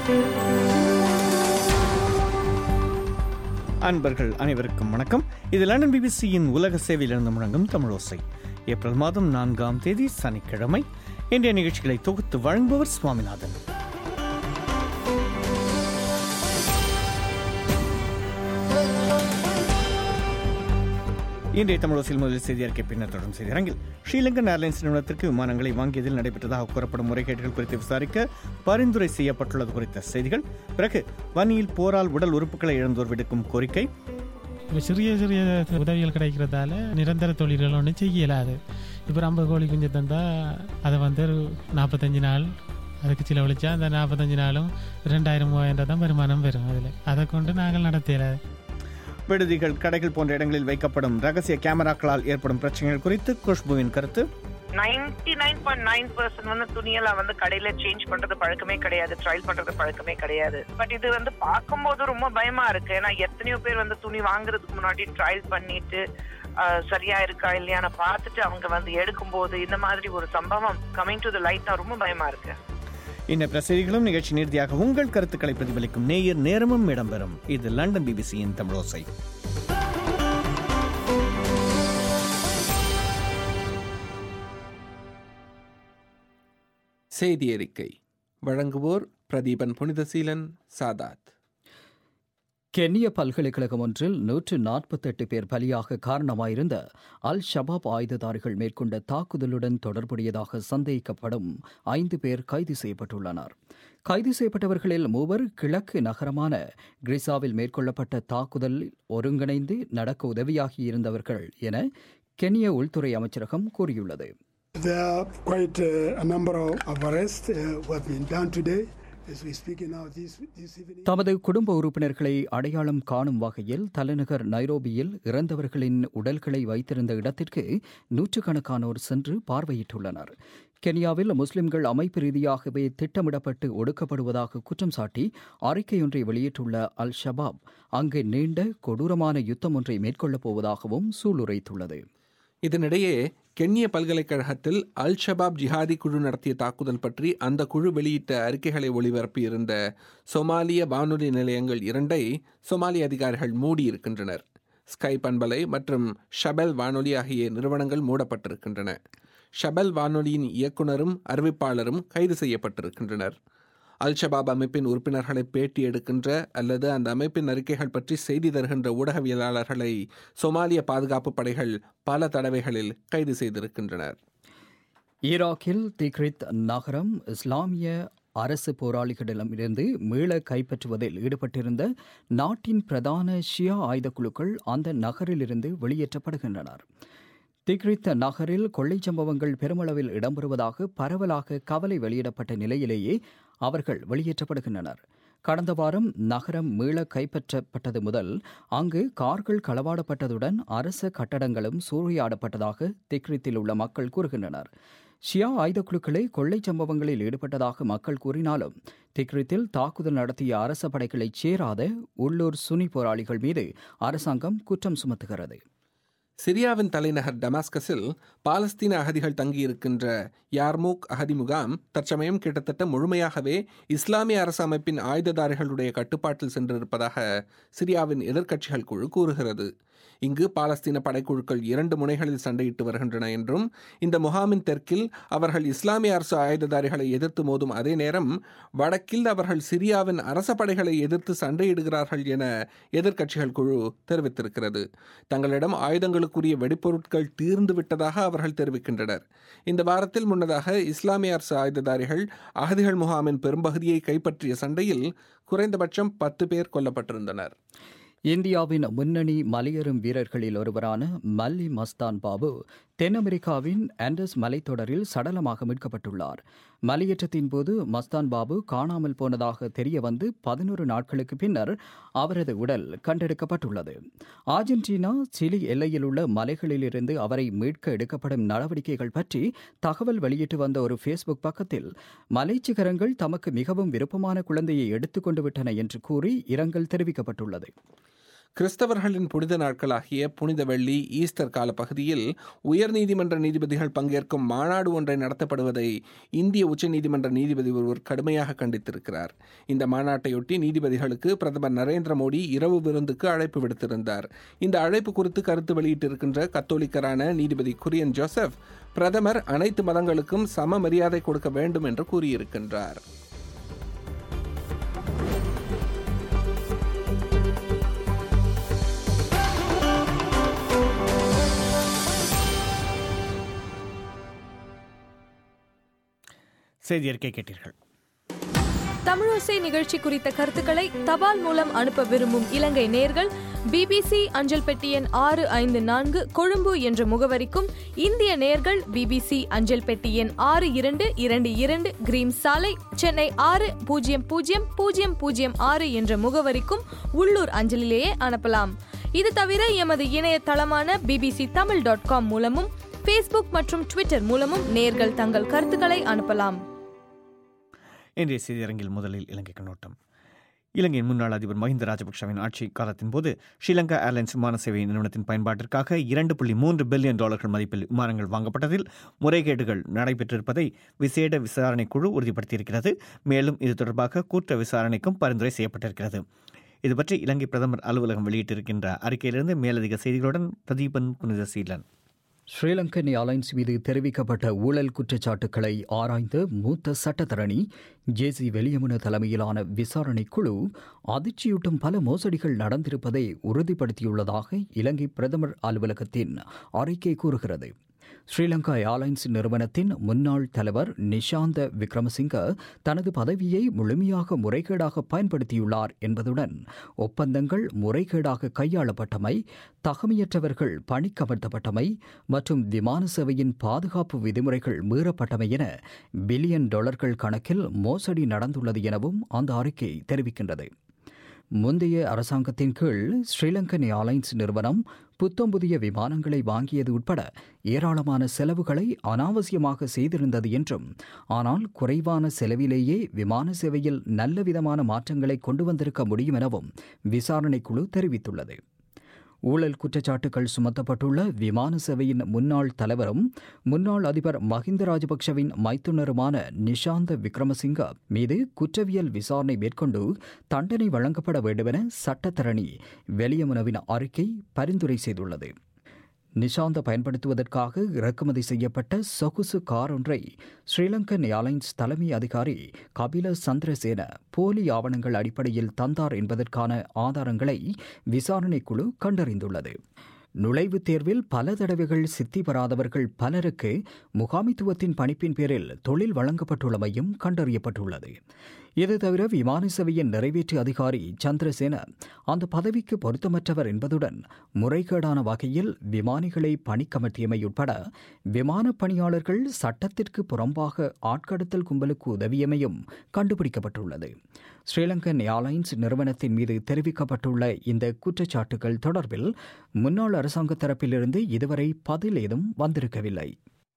அன்பர்கள் அனைவருக்கும் வணக்கம் இது லண்டன் பிபிசியின் உலக சேவையிலிருந்து முழங்கும் தமிழோசை ஏப்ரல் மாதம் நான்காம் தேதி சனிக்கிழமை இன்றைய நிகழ்ச்சிகளை தொகுத்து வழங்குபவர் சுவாமிநாதன் இன்றைய தமிழோசில் முதல் செய்தி அறிக்கை பின்னர் தொடரும் செய்தியரங்கில் ஸ்ரீலங்கன் ஏர்லைன்ஸ் நிறுவனத்திற்கு விமானங்களை வாங்கியதில் நடைபெற்றதாக கூறப்படும் முறைகேடுகள் குறித்து விசாரிக்க பரிந்துரை செய்யப்பட்டுள்ளது குறித்த செய்திகள் பிறகு வன்னியில் போரால் உடல் உறுப்புகளை இழந்தோர் விடுக்கும் கோரிக்கை இப்போ சிறிய சிறிய உதவிகள் கிடைக்கிறதால நிரந்தர தொழில்கள் ஒன்றும் செய்ய இயலாது இப்போ ஐம்பது கோழி குஞ்சு தந்தால் அதை வந்து ஒரு நாற்பத்தஞ்சு நாள் அதுக்கு செலவழிச்சா அந்த நாற்பத்தஞ்சு நாளும் ரெண்டாயிரம் மூவாயிரம் தான் வருமானம் வரும் அதில் அதை கொண்டு நாங்கள் நடத்த இயலாது விடுதிகள் கடைகள் போன்ற இடங்களில் வைக்கப்படும் ரகசிய கேமராக்களால் ஏற்படும் பிரச்சனைகள் குறித்து குஷ்புவின் கருத்து ninety nine point nine percent வந்து துணியெல்லாம் வந்து கடையில சேஞ்ச் பண்றது பழக்கமே கிடையாது ட்ரையல் பண்றது பழக்கமே கிடையாது பட் இது வந்து பார்க்கும்போது ரொம்ப பயமா இருக்கு ஏன்னா எத்தனையோ பேர் வந்து துணி வாங்குறதுக்கு முன்னாடி ட்ரையல் பண்ணிட்டு ஆஹ், சரியா இருக்கா இல்லையான்னு பார்த்துட்டு அவங்க வந்து எடுக்கும்போது இந்த மாதிரி ஒரு சம்பவம் கமிங் டு த லைட் தான் ரொம்ப பயமா இருக்கு இன்ன செய்திகளும் நிகழ்ச்சி நீர்த்தியாக உங்கள் கருத்துக்களை பிரதிபலிக்கும் நேயர் நேரமும் இடம்பெறும் இது லண்டன் பிபிசியின் தமிழோசை செய்தி அறிக்கை வழங்குவோர் பிரதீபன் புனிதசீலன் சாதாத் கென்ய பல்கலைக்கழகம் ஒன்றில் நூற்று நாற்பத்தெட்டு பேர் பலியாக காரணமாயிருந்த அல் ஷபாப் ஆயுததாரிகள் மேற்கொண்ட தாக்குதலுடன் தொடர்புடையதாக சந்தேகிக்கப்படும் ஐந்து பேர் கைது செய்யப்பட்டுள்ளனர் கைது செய்யப்பட்டவர்களில் மூவர் கிழக்கு நகரமான கிரிசாவில் மேற்கொள்ளப்பட்ட தாக்குதலில் ஒருங்கிணைந்து நடக்க உதவியாகியிருந்தவர்கள் என கென்ய உள்துறை அமைச்சரகம் கூறியுள்ளது There are quite uh, a number of, of arrests uh, who have been done today as we speak now this, this evening. தமது குடும்ப உறுப்பினர்களை அடையாளம் காணும் வகையில் தலைநகர் நைரோபியில் இறந்தவர்களின் உடல்களை வைத்திருந்த இடத்திற்கு நூற்றுக்கணக்கானோர் சென்று பார்வையிட்டுள்ளனர் கென்யாவில் முஸ்லிம்கள் அமைப்பு ரீதியாகவே திட்டமிடப்பட்டு ஒடுக்கப்படுவதாக குற்றம் சாட்டி அறிக்கையொன்றை வெளியிட்டுள்ள அல் ஷபாப் அங்கு நீண்ட கொடூரமான யுத்தம் ஒன்றை மேற்கொள்ளப் போவதாகவும் சூளுரைத்துள்ளது இதனிடையே கென்ய பல்கலைக்கழகத்தில் அல் ஷபாப் ஜிஹாதி குழு நடத்திய தாக்குதல் பற்றி அந்த குழு வெளியிட்ட அறிக்கைகளை ஒளிபரப்பியிருந்த சொமாலிய வானொலி நிலையங்கள் இரண்டை சொமாலிய அதிகாரிகள் மூடியிருக்கின்றனர் ஸ்கை பண்பலை மற்றும் ஷபெல் வானொலி ஆகிய நிறுவனங்கள் மூடப்பட்டிருக்கின்றன ஷபெல் வானொலியின் இயக்குனரும் அறிவிப்பாளரும் கைது செய்யப்பட்டிருக்கின்றனர் அல் ஷபாப் அமைப்பின் உறுப்பினர்களை பேட்டி எடுக்கின்ற அல்லது அந்த அமைப்பின் அறிக்கைகள் பற்றி செய்தி தருகின்ற ஊடகவியலாளர்களை சொமாலிய பாதுகாப்பு படைகள் பல தடவைகளில் கைது செய்திருக்கின்றனர் ஈராக்கில் திக்ரித் நகரம் இஸ்லாமிய அரசு போராளிகளிடமிருந்து மீள கைப்பற்றுவதில் ஈடுபட்டிருந்த நாட்டின் பிரதான ஷியா ஆயுதக் குழுக்கள் அந்த நகரிலிருந்து வெளியேற்றப்படுகின்றனர் திக்ரித் நகரில் கொள்ளைச் சம்பவங்கள் பெருமளவில் இடம்பெறுவதாக பரவலாக கவலை வெளியிடப்பட்ட நிலையிலேயே அவர்கள் வெளியேற்றப்படுகின்றனர் கடந்த வாரம் நகரம் மீள கைப்பற்றப்பட்டது முதல் அங்கு கார்கள் களவாடப்பட்டதுடன் அரச கட்டடங்களும் சூறையாடப்பட்டதாக திக்ரித்தில் உள்ள மக்கள் கூறுகின்றனர் ஷியா ஆயுதக் குழுக்களே கொள்ளைச் சம்பவங்களில் ஈடுபட்டதாக மக்கள் கூறினாலும் திக்ரித்தில் தாக்குதல் நடத்திய அரச படைகளைச் சேராத உள்ளூர் சுனி போராளிகள் மீது அரசாங்கம் குற்றம் சுமத்துகிறது சிரியாவின் தலைநகர் டமாஸ்கஸில் பாலஸ்தீன அகதிகள் தங்கியிருக்கின்ற யார்மூக் அகதி முகாம் தற்சமயம் கிட்டத்தட்ட முழுமையாகவே இஸ்லாமிய அரசு அமைப்பின் ஆயுததாரிகளுடைய கட்டுப்பாட்டில் சென்றிருப்பதாக சிரியாவின் எதிர்க்கட்சிகள் குழு கூறுகிறது இங்கு பாலஸ்தீன படைக்குழுக்கள் இரண்டு முனைகளில் சண்டையிட்டு வருகின்றன என்றும் இந்த முகாமின் தெற்கில் அவர்கள் இஸ்லாமிய அரசு ஆயுததாரிகளை எதிர்த்து மோதும் அதே நேரம் வடக்கில் அவர்கள் சிரியாவின் அரச படைகளை எதிர்த்து சண்டையிடுகிறார்கள் என எதிர்க்கட்சிகள் குழு தெரிவித்திருக்கிறது தங்களிடம் ஆயுதங்களுக்குரிய வெடிப்பொருட்கள் தீர்ந்து விட்டதாக அவர்கள் தெரிவிக்கின்றனர் இந்த வாரத்தில் முன்னதாக இஸ்லாமிய அரசு ஆயுததாரிகள் அகதிகள் முகாமின் பெரும்பகுதியை கைப்பற்றிய சண்டையில் குறைந்தபட்சம் பத்து பேர் கொல்லப்பட்டிருந்தனர் இந்தியாவின் முன்னணி மலையேறும் வீரர்களில் ஒருவரான மல்லி மஸ்தான் பாபு தென் அமெரிக்காவின் ஆண்டஸ் மலைத்தொடரில் சடலமாக மீட்கப்பட்டுள்ளார் மலையேற்றத்தின் போது மஸ்தான் பாபு காணாமல் போனதாக தெரிய வந்து பதினோரு நாட்களுக்கு பின்னர் அவரது உடல் கண்டெடுக்கப்பட்டுள்ளது ஆர்ஜென்டினா சிலி எல்லையில் உள்ள மலைகளிலிருந்து அவரை மீட்க எடுக்கப்படும் நடவடிக்கைகள் பற்றி தகவல் வெளியிட்டு வந்த ஒரு ஃபேஸ்புக் பக்கத்தில் மலைச்சிகரங்கள் தமக்கு மிகவும் விருப்பமான குழந்தையை எடுத்துக்கொண்டு விட்டன என்று கூறி இரங்கல் தெரிவிக்கப்பட்டுள்ளது கிறிஸ்தவர்களின் புனித நாட்களாகிய புனித வெள்ளி ஈஸ்டர் கால பகுதியில் உயர்நீதிமன்ற நீதிபதிகள் பங்கேற்கும் மாநாடு ஒன்றை நடத்தப்படுவதை இந்திய உச்சநீதிமன்ற நீதிபதி ஒருவர் கடுமையாக கண்டித்திருக்கிறார் இந்த மாநாட்டையொட்டி நீதிபதிகளுக்கு பிரதமர் நரேந்திர மோடி இரவு விருந்துக்கு அழைப்பு விடுத்திருந்தார் இந்த அழைப்பு குறித்து கருத்து வெளியிட்டிருக்கின்ற கத்தோலிக்கரான நீதிபதி குரியன் ஜோசப் பிரதமர் அனைத்து மதங்களுக்கும் சம மரியாதை கொடுக்க வேண்டும் என்று கூறியிருக்கின்றார் செய்தி அறிக்கை கேட்டீர்கள் தமிழோசை நிகழ்ச்சி குறித்த கருத்துக்களை தபால் மூலம் அனுப்ப விரும்பும் இலங்கை நேர்கள் பிபிசி அஞ்சல் பெட்டி எண் ஆறு ஐந்து நான்கு கொழும்பு என்ற முகவரிக்கும் இந்திய நேர்கள் பிபிசி அஞ்சல் பெட்டி எண் ஆறு இரண்டு இரண்டு இரண்டு கிரீம் சாலை சென்னை ஆறு பூஜ்ஜியம் பூஜ்ஜியம் பூஜ்ஜியம் பூஜ்ஜியம் ஆறு என்ற முகவரிக்கும் உள்ளூர் அஞ்சலிலேயே அனுப்பலாம் இது தவிர எமது இணையதளமான பிபிசி தமிழ் டாட் காம் மூலமும் ஃபேஸ்புக் மற்றும் ட்விட்டர் மூலமும் நேர்கள் தங்கள் கருத்துக்களை அனுப்பலாம் இன்றைய செய்தியரங்கில் முதலில் இலங்கை கண்ணோட்டம் இலங்கையின் முன்னாள் அதிபர் மஹிந்த ராஜபக்சவின் ஆட்சி காலத்தின் போது ஸ்ரீலங்கா ஏர்லைன்ஸ் விமான சேவை நிறுவனத்தின் பயன்பாட்டிற்காக இரண்டு புள்ளி மூன்று பில்லியன் டாலர்கள் மதிப்பில் விமானங்கள் வாங்கப்பட்டதில் முறைகேடுகள் நடைபெற்றிருப்பதை விசேட விசாரணை குழு உறுதிப்படுத்தியிருக்கிறது மேலும் இது தொடர்பாக கூட்ட விசாரணைக்கும் பரிந்துரை செய்யப்பட்டிருக்கிறது இது பற்றி இலங்கை பிரதமர் அலுவலகம் வெளியிட்டிருக்கின்ற அறிக்கையிலிருந்து மேலதிக செய்திகளுடன் பிரதீபன் புனிதசீலன் ஸ்ரீலங்கன் ஏர்லைன்ஸ் மீது தெரிவிக்கப்பட்ட ஊழல் குற்றச்சாட்டுக்களை ஆராய்ந்த மூத்த சட்டத்தரணி ஜேசி வெளியமுன தலைமையிலான விசாரணை குழு அதிர்ச்சியூட்டும் பல மோசடிகள் நடந்திருப்பதை உறுதிப்படுத்தியுள்ளதாக இலங்கை பிரதமர் அலுவலகத்தின் அறிக்கை கூறுகிறது ஸ்ரீலங்கா ஏர்லைன்ஸ் நிறுவனத்தின் முன்னாள் தலைவர் நிஷாந்த விக்ரமசிங்க தனது பதவியை முழுமையாக முறைகேடாக பயன்படுத்தியுள்ளார் என்பதுடன் ஒப்பந்தங்கள் முறைகேடாக கையாளப்பட்டமை தகமையற்றவர்கள் பணிக்கமர்த்தப்பட்டமை மற்றும் விமான சேவையின் பாதுகாப்பு விதிமுறைகள் மீறப்பட்டமை என பில்லியன் டாலர்கள் கணக்கில் மோசடி நடந்துள்ளது எனவும் அந்த அறிக்கை தெரிவிக்கின்றது முந்தைய அரசாங்கத்தின் கீழ் ஸ்ரீலங்கன் ஏர்லைன்ஸ் நிறுவனம் புத்தம் புதிய விமானங்களை வாங்கியது உட்பட ஏராளமான செலவுகளை அனாவசியமாக செய்திருந்தது என்றும் ஆனால் குறைவான செலவிலேயே விமான சேவையில் நல்ல விதமான மாற்றங்களை கொண்டு வந்திருக்க முடியும் எனவும் விசாரணைக்குழு தெரிவித்துள்ளது ஊழல் குற்றச்சாட்டுகள் சுமத்தப்பட்டுள்ள விமான சேவையின் முன்னாள் தலைவரும் முன்னாள் அதிபர் மஹிந்த ராஜபக்ஷவின் மைத்துனருமான நிஷாந்த விக்ரமசிங்க மீது குற்றவியல் விசாரணை மேற்கொண்டு தண்டனை வழங்கப்பட வேண்டுமென சட்டத்தரணி வெளியமுனவின் அறிக்கை பரிந்துரை செய்துள்ளது நிஷாந்த பயன்படுத்துவதற்காக இறக்குமதி செய்யப்பட்ட சொகுசு கார் ஒன்றை ஸ்ரீலங்கன் ஏர்லைன்ஸ் தலைமை அதிகாரி கபில சந்திரசேன போலி ஆவணங்கள் அடிப்படையில் தந்தார் என்பதற்கான ஆதாரங்களை விசாரணைக்குழு கண்டறிந்துள்ளது நுழைவுத் தேர்வில் பல தடவைகள் சித்தி பெறாதவர்கள் பலருக்கு முகாமித்துவத்தின் பணிப்பின் பேரில் தொழில் வழங்கப்பட்டுள்ளமையும் கண்டறியப்பட்டுள்ளது இது தவிர விமான சேவையின் நிறைவேற்று அதிகாரி சந்திரசேன அந்த பதவிக்கு பொருத்தமற்றவர் என்பதுடன் முறைகேடான வகையில் விமானிகளை பணிக்கமர்த்தியமை உட்பட விமான பணியாளர்கள் சட்டத்திற்கு புறம்பாக ஆட்கடத்தல் கும்பலுக்கு உதவியமையும் கண்டுபிடிக்கப்பட்டுள்ளது ஸ்ரீலங்கன் ஏர்லைன்ஸ் நிறுவனத்தின் மீது தெரிவிக்கப்பட்டுள்ள இந்த குற்றச்சாட்டுகள் தொடர்பில் முன்னாள் அரசாங்க தரப்பிலிருந்து இதுவரை பதில் ஏதும் வந்திருக்கவில்லை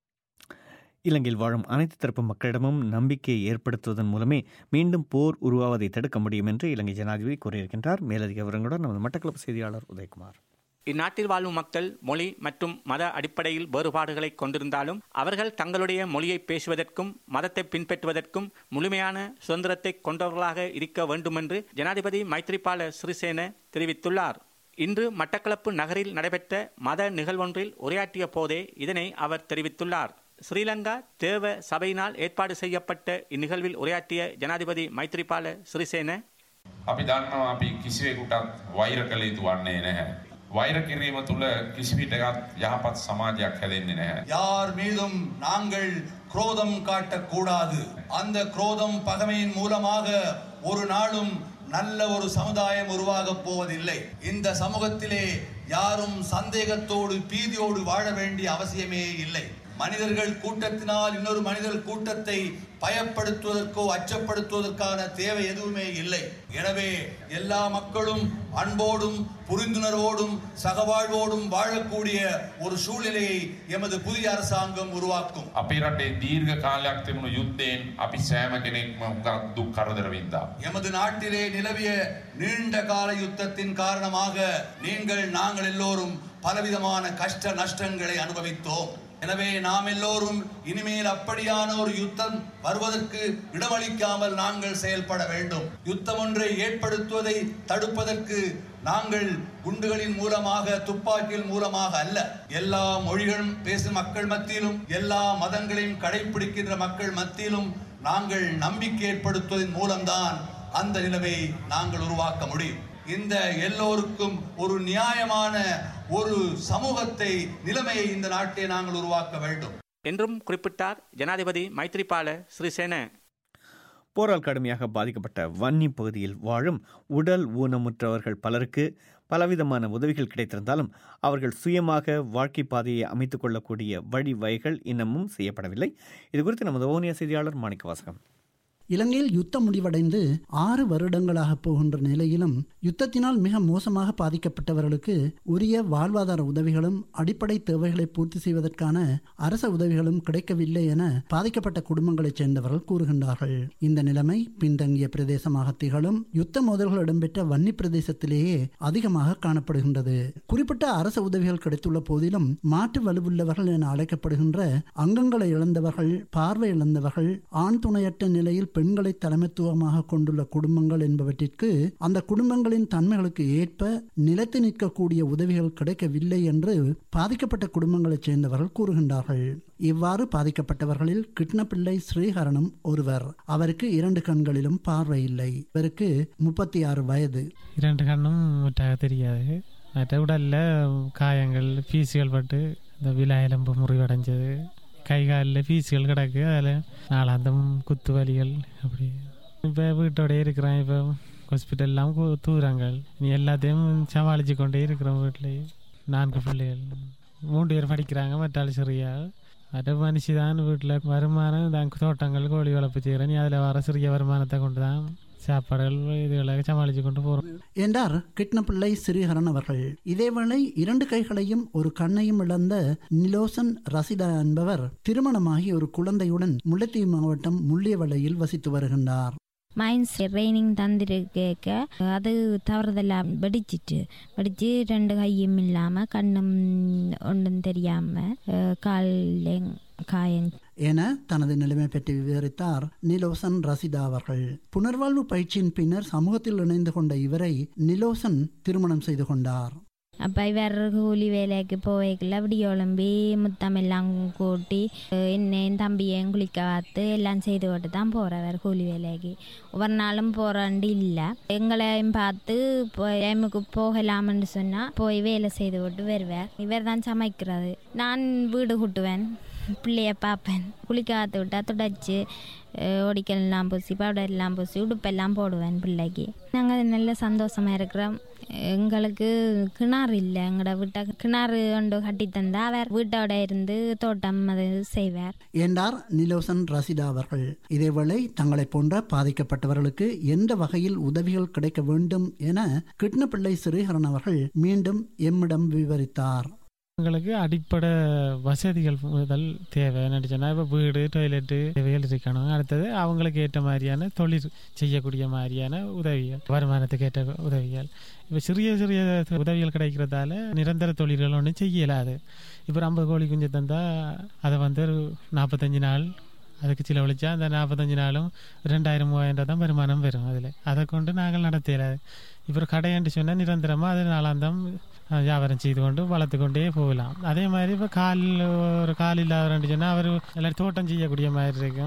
இலங்கையில் வாழும் அனைத்து தரப்பு மக்களிடமும் நம்பிக்கையை ஏற்படுத்துவதன் மூலமே மீண்டும் போர் உருவாவதை தடுக்க முடியும் என்று இலங்கை ஜனாதிபதி கூறியிருக்கின்றார் மேலதிக விவரங்களுடன் நமது மட்டக்களப்பு செய்தியாளர் உதயகுமார் இந்நாட்டில் வாழும் மக்கள் மொழி மற்றும் மத அடிப்படையில் வேறுபாடுகளை கொண்டிருந்தாலும் அவர்கள் தங்களுடைய மொழியை பேசுவதற்கும் மதத்தை பின்பற்றுவதற்கும் முழுமையான சுதந்திரத்தை கொண்டவர்களாக இருக்க வேண்டுமென்று ஜனாதிபதி மைத்ரிபால சிறிசேன தெரிவித்துள்ளார் இன்று மட்டக்களப்பு நகரில் நடைபெற்ற மத நிகழ்வொன்றில் உரையாற்றிய போதே இதனை அவர் தெரிவித்துள்ளார் ஸ்ரீலங்கா தேவ சபையினால் ஏற்பாடு செய்யப்பட்ட இந்நிகழ்வில் உரையாற்றிய ஜனாதிபதி மைத்ரிபால சிறிசேன අපි දන්නවා අපි කිසිවෙකුටත් වෛර කළ යුතු වන්නේ නැහැ. වෛර කිරීම තුළ කිසිවිටගත් යහපත් සමාජයක් හැදෙන්නේ නැහැ. யார் மீதும் நாங்கள் குரோதம் காட்டக்கூடாது அந்த குரோதம் பகைமையின் மூலமாக ஒரு நாளும் நல்ல ஒரு சமுதாயம் உருவாகப் போவதில்லை இந்த சமூகத்திலே யாரும் சந்தேகத்தோடு பீதியோடு வாழ வேண்டிய அவசியமே இல்லை மனிதர்கள் கூட்டத்தினால் இன்னொரு மனிதர் கூட்டத்தை பயப்படுத்துவதற்கோ அச்சப்படுத்துவதற்கான தேவை எதுவுமே இல்லை எனவே எல்லா மக்களும் அன்போடும் புரிந்துணர்வோடும் சகவாழ்வோடும் வாழக்கூடிய ஒரு சூழ்நிலையை எமது புதிய அரசாங்கம் உருவாக்கும் අපේ රටේ දීර්ඝ කාලයක් තිබුණු යුද්ධයෙන් අපි සෑම කෙනෙක්ම උගත් දුක් කරදර වින්දා. எமது நாட்டிலே நிலவிய நீண்ட கால யுத்தத்தின் காரணமாக நீங்கள் நாங்கள் எல்லோரும் பலவிதமான கஷ்ட நஷ்டங்களை அனுபவித்தோம் எனவே நாம் எல்லோரும் இனிமேல் அப்படியான ஒரு யுத்தம் வருவதற்கு இடமளிக்காமல் நாங்கள் செயல்பட வேண்டும் யுத்தம் ஒன்றை ஏற்படுத்துவதை தடுப்பதற்கு நாங்கள் குண்டுகளின் மூலமாக துப்பாக்கியின் மூலமாக அல்ல எல்லா மொழிகளும் பேசும் மக்கள் மத்தியிலும் எல்லா மதங்களையும் கடைபிடிக்கின்ற மக்கள் மத்தியிலும் நாங்கள் நம்பிக்கை ஏற்படுத்துவதன் மூலம்தான் அந்த நிலைமை நாங்கள் உருவாக்க முடியும் இந்த எல்லோருக்கும் ஒரு நியாயமான ஒரு சமூகத்தை நிலைமையை இந்த நாட்டை நாங்கள் உருவாக்க வேண்டும் என்றும் குறிப்பிட்டார் ஜனாதிபதி மைத்ரிபால சிறிசேன போரால் கடுமையாக பாதிக்கப்பட்ட வன்னி பகுதியில் வாழும் உடல் ஊனமுற்றவர்கள் பலருக்கு பலவிதமான உதவிகள் கிடைத்திருந்தாலும் அவர்கள் சுயமாக வாழ்க்கை பாதையை அமைத்துக் கொள்ளக்கூடிய வழிவகைகள் இன்னமும் செய்யப்படவில்லை இது குறித்து நமது ஓனிய செய்தியாளர் மாணிக்க வாசகம் இலங்கையில் யுத்தம் முடிவடைந்து ஆறு வருடங்களாக போகின்ற நிலையிலும் யுத்தத்தினால் மிக மோசமாக பாதிக்கப்பட்டவர்களுக்கு உரிய வாழ்வாதார உதவிகளும் அடிப்படை தேவைகளை பூர்த்தி செய்வதற்கான அரச உதவிகளும் கிடைக்கவில்லை என பாதிக்கப்பட்ட குடும்பங்களைச் சேர்ந்தவர்கள் கூறுகின்றார்கள் இந்த நிலைமை பின்தங்கிய பிரதேசமாக திகழும் யுத்த மோதல்கள் இடம்பெற்ற வன்னி பிரதேசத்திலேயே அதிகமாக காணப்படுகின்றது குறிப்பிட்ட அரச உதவிகள் கிடைத்துள்ள போதிலும் மாற்று வலுவுள்ளவர்கள் என அழைக்கப்படுகின்ற அங்கங்களை இழந்தவர்கள் பார்வை இழந்தவர்கள் ஆண் துணையற்ற நிலையில் பெண்களை தலைமைத்துவமாக கொண்டுள்ள குடும்பங்கள் என்பவற்றிற்கு அந்த குடும்பங்களின் தன்மைகளுக்கு ஏற்ப நிலைத்து நிற்கக்கூடிய உதவிகள் கிடைக்கவில்லை என்று பாதிக்கப்பட்ட குடும்பங்களைச் சேர்ந்தவர்கள் கூறுகின்றார்கள் இவ்வாறு பாதிக்கப்பட்டவர்களில் கிருஷ்ணபிள்ளை ஸ்ரீஹரனும் ஒருவர் அவருக்கு இரண்டு கண்களிலும் பார்வை இல்லை இவருக்கு முப்பத்தி ஆறு வயது இரண்டு கண்ணும் முட்டாக தெரியாது மற்ற உடலில் காயங்கள் பீசுகள் பட்டு இந்த விழா எலும்பு முறிவடைஞ்சது கை காலில் பீசுகள் கிடக்கு அதில் நாளாந்தம் குத்து வலிகள் அப்படி இப்போ வீட்டோடய இருக்கிறேன் இப்போ ஹாஸ்பிட்டல்லாம் தூராங்க நீ எல்லாத்தையும் சமாளித்து கொண்டே இருக்கிறோம் வீட்டிலேயே நான்கு பிள்ளைகள் மூன்று பேர் படிக்கிறாங்க மற்றாள் சிறியா மற்ற மனுஷி தான் வீட்டில் வருமானம் தான் தோட்டங்கள் கோழி வளர்ப்பு செய்கிறேன் நீ அதில் வர சிறிய வருமானத்தை கொண்டு தான் சாப்பாடுகள் இதுகளை சமாளித்து கொண்டு போகிறோம் என்றார் கிட்னப்பிள்ளை ஸ்ரீஹரன் அவர்கள் இதேவேளை இரண்டு கைகளையும் ஒரு கண்ணையும் இழந்த நிலோசன் ரசிதா என்பவர் திருமணமாகி ஒரு குழந்தையுடன் முல்லைத்தீவு மாவட்டம் முள்ளியவளையில் வசித்து வருகின்றார் மைன்ஸ் ட்ரைனிங் தந்திருக்க அது தவறுதெல்லாம் வெடிச்சிட்டு வெடிச்சு ரெண்டு கையும் இல்லாமல் கண்ணும் ஒன்றும் தெரியாமல் கால் காயம் என தனது நிலைமை பற்றி விவரித்தார் நிலோசன் ரசிதா அவர்கள் புனர்வாழ்வு பயிற்சியின் பின்னர் சமூகத்தில் இணைந்து கொண்ட இவரை நிலோசன் திருமணம் செய்து கொண்டார் அப்போ இவர் கூலி வேலைக்கு போய்க்கல அப்படி ஒளம்பி முத்தமெல்லாம் கூட்டி என்னையும் தம்பியையும் குளிக்க பார்த்து எல்லாம் செய்து கொண்டு தான் போகிறவர் கூலி வேலைக்கு ஒவ்வொரு நாளும் போகிறாண்டு இல்லை எங்களையும் பார்த்து டைமுக்கு போகலாம்னு சொன்னால் போய் வேலை செய்து விட்டு வருவார் இவர் தான் சமைக்கிறது நான் வீடு கூட்டுவேன் பிள்ளைய பார்ப்பேன் குளிக்க காத்து விட்டா துடைச்சி ஒடிக்கல்லாம் பூசி பவுடர்லாம் பூசி உடுப்பெல்லாம் போடுவேன் பிள்ளைக்கு நாங்கள் நல்ல சந்தோஷமாக இருக்கிறோம் எங்களுக்கு கிணறு இல்லை எங்களோட வீட்டை கிணறு கொண்டு கட்டி தந்தா அவர் வீட்டோட இருந்து தோட்டம் அது செய்வார் என்றார் நிலோசன் ரசிதா அவர்கள் இதேவேளை தங்களை போன்ற பாதிக்கப்பட்டவர்களுக்கு எந்த வகையில் உதவிகள் கிடைக்க வேண்டும் என கிருஷ்ணபிள்ளை ஸ்ரீஹரன் அவர்கள் மீண்டும் எம்மிடம் விவரித்தார் எங்களுக்கு அடிப்படை வசதிகள் முதல் தேவை நடிச்சோன்னா இப்போ வீடு டாய்லெட்டு தேவைகள் இருக்கணும் அடுத்தது அவங்களுக்கு ஏற்ற மாதிரியான தொழில் செய்யக்கூடிய மாதிரியான உதவிகள் வருமானத்துக்கு ஏற்ற உதவிகள் இப்போ சிறிய சிறிய உதவிகள் கிடைக்கிறதால நிரந்தர தொழில்கள் ஒன்றும் செய்யலாது இப்போ ஐம்பது கோழி குஞ்சு தந்தால் அதை வந்து ஒரு நாற்பத்தஞ்சு நாள் அதுக்கு செலவழிச்சா அந்த நாற்பத்தஞ்சு நாளும் ரெண்டாயிரம் மூவாயிரம் தான் வருமானம் வரும் அதில் அதை கொண்டு நாங்கள் நடத்தலாது இப்போ கடையன்று சொன்னால் நிரந்தரமாக அது நாளாந்தம் வியாபாரம் செய்து கொண்டு வளர்த்து கொண்டே போகலாம் அதே மாதிரி இப்போ கால் ஒரு கால் இல்லாதவர்னு சொன்னால் அவர் எல்லாரும் தோட்டம் செய்யக்கூடிய மாதிரி இருக்கும்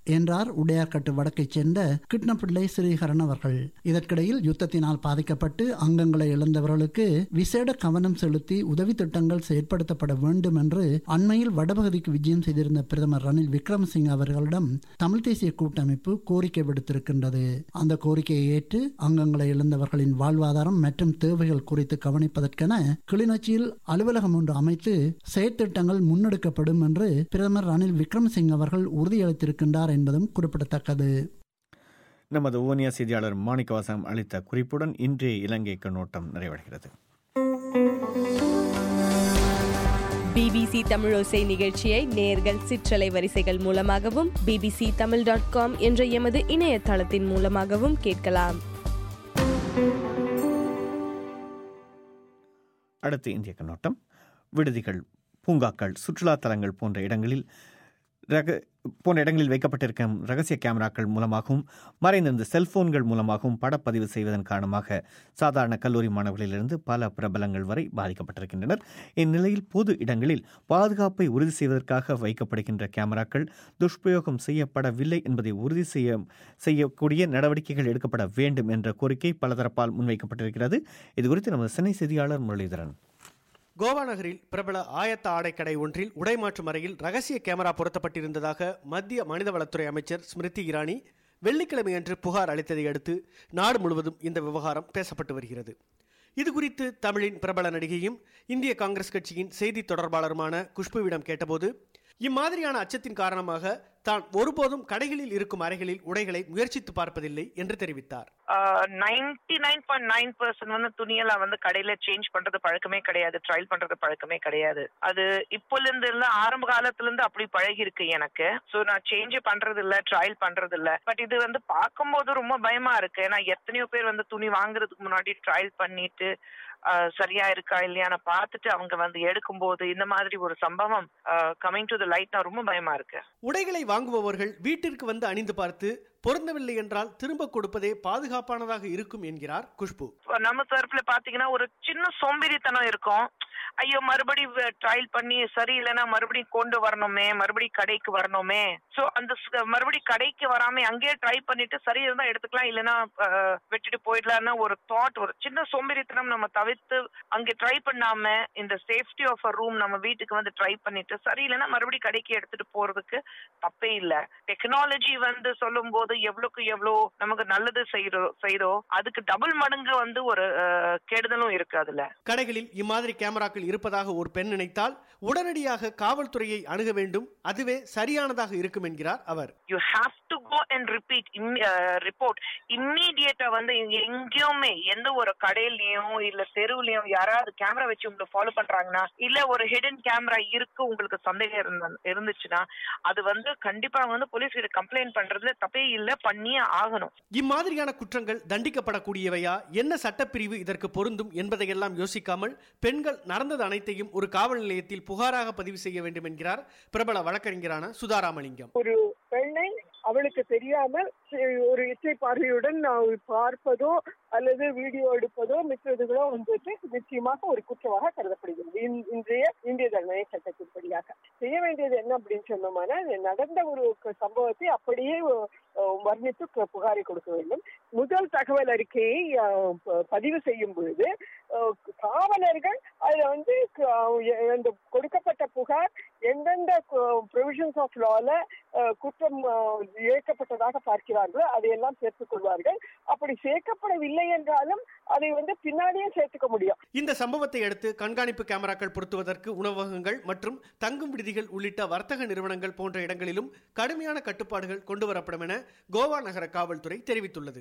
என்றார் உடையார்கட்டு வடக்கைச் சேர்ந்த கிட்னப்பிள்ளை ஸ்ரீஹரன் அவர்கள் இதற்கிடையில் யுத்தத்தினால் பாதிக்கப்பட்டு அங்கங்களை இழந்தவர்களுக்கு விசேட கவனம் செலுத்தி உதவி திட்டங்கள் செயற்படுத்தப்பட வேண்டும் என்று அண்மையில் வடபகுதிக்கு விஜயம் செய்திருந்த பிரதமர் ரணில் விக்ரமசிங்க அவர்களிடம் தமிழ் தேசிய கூட்டமைப்பு கோரிக்கை விடுத்திருக்கின்றது அந்த கோரிக்கையை ஏற்று அங்கங்களை இழந்தவர்களின் வாழ்வாதாரம் மற்றும் தேவைகள் குறித்து கவனிப்பதற்கென கிளிநொச்சியில் அலுவலகம் ஒன்று அமைத்து செயற்திட்டங்கள் முன்னெடுக்கப்படும் என்று பிரதமர் ரணில் விக்ரமசிங்க அவர்கள் உறுதியளித்திருக்கின்றார் என்பதும் குறிப்பிடத்தக்கது நமது ஓனியா செய்தியாளர் மாணிக்கவாசம் அளித்த குறிப்புடன் இன்றைய இலங்கை கண்ணோட்டம் நிறைவடைகிறது பிபிசி தமிழோசை நிகழ்ச்சியை நேர்கள் சிற்றலை வரிசைகள் மூலமாகவும் பிபிசி தமிழ் டாட் காம் என்ற எமது இணையதளத்தின் மூலமாகவும் கேட்கலாம் அடுத்து இந்திய கண்ணோட்டம் விடுதிகள் பூங்காக்கள் சுற்றுலா தலங்கள் போன்ற இடங்களில் ரக போன்ற இடங்களில் வைக்கப்பட்டிருக்கும் ரகசிய கேமராக்கள் மூலமாகவும் மறைந்திருந்த செல்போன்கள் மூலமாகவும் படப்பதிவு செய்வதன் காரணமாக சாதாரண கல்லூரி மாணவர்களிலிருந்து பல பிரபலங்கள் வரை பாதிக்கப்பட்டிருக்கின்றனர் இந்நிலையில் பொது இடங்களில் பாதுகாப்பை உறுதி செய்வதற்காக வைக்கப்படுகின்ற கேமராக்கள் துஷ்பிரயோகம் செய்யப்படவில்லை என்பதை உறுதி செய்ய செய்யக்கூடிய நடவடிக்கைகள் எடுக்கப்பட வேண்டும் என்ற கோரிக்கை பலதரப்பால் முன்வைக்கப்பட்டிருக்கிறது இதுகுறித்து நமது சென்னை செய்தியாளர் முரளிதரன் கோவா நகரில் பிரபல ஆயத்த ஆடை கடை ஒன்றில் உடைமாற்றும் அறையில் ரகசிய கேமரா பொருத்தப்பட்டிருந்ததாக மத்திய மனிதவளத்துறை அமைச்சர் ஸ்மிருதி இரானி வெள்ளிக்கிழமையன்று புகார் அளித்ததை அடுத்து நாடு முழுவதும் இந்த விவகாரம் பேசப்பட்டு வருகிறது இது குறித்து தமிழின் பிரபல நடிகையும் இந்திய காங்கிரஸ் கட்சியின் செய்தி தொடர்பாளருமான குஷ்புவிடம் கேட்டபோது இம்மாதிரியான அச்சத்தின் காரணமாக தான் ஒருபோதும் கடைகளில் இருக்கும் அறைகளில் உடைகளை முயற்சித்து பார்ப்பதில்லை என்று தெரிவித்தார் ninety nine point nine percent வந்து துணியெல்லாம் வந்து கடையில சேஞ்ச் பண்றது பழக்கமே கிடையாது ட்ரையல் பண்றது பழக்கமே கிடையாது அது இப்போல இருந்து இல்ல ஆரம்ப காலத்துல இருந்து அப்படி பழகி இருக்கு எனக்கு சோ நான் சேஞ்ச் பண்றது இல்ல ட்ரையல் பண்றது இல்ல பட் இது வந்து பார்க்கும்போது ரொம்ப பயமா இருக்கு ஏன்னா எத்தனையோ பேர் வந்து துணி வாங்குறதுக்கு முன்னாடி ட்ரையல் பண்ணிட்டு சரியா இருக்கா இல்லையான்னு பார்த்துட்டு அவங்க வந்து எடுக்கும்போது இந்த மாதிரி ஒரு சம்பவம் கமிங் டு த லைட் ரொம்ப பயமா இருக்கு உடைகளை வாங்குபவர்கள் வீட்டிற்கு வந்து அணிந்து பார்த்து பொருந்தவில்லை என்றால் திரும்ப கொடுப்பதே பாதுகாப்பானதாக இருக்கும் என்கிறார் குஷ்பு நம்ம தரப்புல பாத்தீங்கன்னா ஒரு சின்ன சோம்பேறித்தனம் இருக்கும் ஐயோ மறுபடியும் ட்ரையல் பண்ணி சரியில்லைன்னா மறுபடியும் கொண்டு வரணுமே மறுபடியும் கடைக்கு வரணுமே சோ அந்த மறுபடியும் கடைக்கு வராம அங்கேயே ட்ரை பண்ணிட்டு சரி இருந்தா எடுத்துக்கலாம் இல்லைன்னா விட்டுட்டு போயிடலாம்னு ஒரு தாட் ஒரு சின்ன சோம்பேறித்தனம் நம்ம தவிர்த்து அங்கே ட்ரை பண்ணாம இந்த சேஃப்டி ஆஃப் அ ரூம் நம்ம வீட்டுக்கு வந்து ட்ரை பண்ணிட்டு சரியில்லைன்னா மறுபடியும் கடைக்கு எடுத்துட்டு போறதுக்கு தப்பே இல்லை டெக்னாலஜி வந்து சொல்லும் போது எவ்வளவுக்கு எவ்வளவு நமக்கு நல்லது செய்யறோம் செய்யறோம் அதுக்கு டபுள் மடங்கு வந்து ஒரு கெடுதலும் இருக்கு அதுல கடைகளில் இம்மாதிரி கேமராக்கள் இருப்பதாக ஒரு பெண் நினைத்தால் உடனடியாக காவல்துறையை அணுக வேண்டும் அதுவே சரியானதாக இருக்கும் என்கிறார் அவர் you have to go and repeat report இம்மீடியட்டா வந்து எங்கேயுமே எந்த ஒரு கடையிலயும் இல்ல தெருவுலயும் யாராவது கேமரா வச்சு உங்களை ஃபாலோ பண்றாங்கன்னா இல்ல ஒரு ஹிடன் கேமரா இருக்கு உங்களுக்கு சந்தேகம் இருந்த இருந்துச்சுன்னா அது வந்து கண்டிப்பா வந்து போலீஸ் கிட்ட கம்ப்ளைண்ட் பண்றதுல தப்பே இல்ல பண்ணியே ஆகணும் இம்மாதிரியான குற்றங்கள் தண்டிக்கப்படக்கூடியவையா என்ன சட்டப்பிரிவு இதற்கு பொருந்தும் என்பதையெல்லாம் யோசிக்காமல் பெண்கள் நடந்தது அனைத்தையும் ஒரு காவல் நிலையத்தில் புகாராக பதிவு செய்ய வேண்டும் என்கிறார் பிரபல வழக்கறிஞரான சுதாராமலிங்கம் ஒரு பெண்ணை அவளுக்கு தெரியாமல் ஒரு இச்சை பார்வையுடன் பார்ப்பதோ அல்லது வீடியோ எடுப்பதோ மித்ததுகளோ வந்துட்டு நிச்சயமாக ஒரு குற்றமாக கருதப்படுகிறது இன்றைய இந்திய தண்டனை சட்டத்தின்படியாக செய்ய வேண்டியது என்ன அப்படின்னு சொன்னோம்னா நடந்த ஒரு சம்பவத்தை அப்படியே வர்ணித்து புகாரை கொடுக்க வேண்டும் முதல் தகவல் அறிக்கையை பதிவு செய்யும் பொழுது காவலர்கள் அதுல வந்து அந்த கொடுக்கப்பட்ட புகார் எந்தெந்த ப்ரொவிஷன்ஸ் ஆஃப் லால குற்றம் இழைக்கப்பட்டதாக பார்க்கிறார்களோ அதையெல்லாம் சேர்த்துக் கொள்வார்கள் அப்படி சேர்க்கப்படவில்லை என்றாலும் அதை வந்து பின்னாடியே சேர்த்துக்க முடியும் இந்த சம்பவத்தை அடுத்து கண்காணிப்பு கேமராக்கள் பொருத்துவதற்கு உணவகங்கள் மற்றும் தங்கும் விடுதிகள் உள்ளிட்ட வர்த்தக நிறுவனங்கள் போன்ற இடங்களிலும் கடுமையான கட்டுப்பாடுகள் கொண்டுவரப்படும் என கோவா நகர காவல்துறை தெரிவித்துள்ளது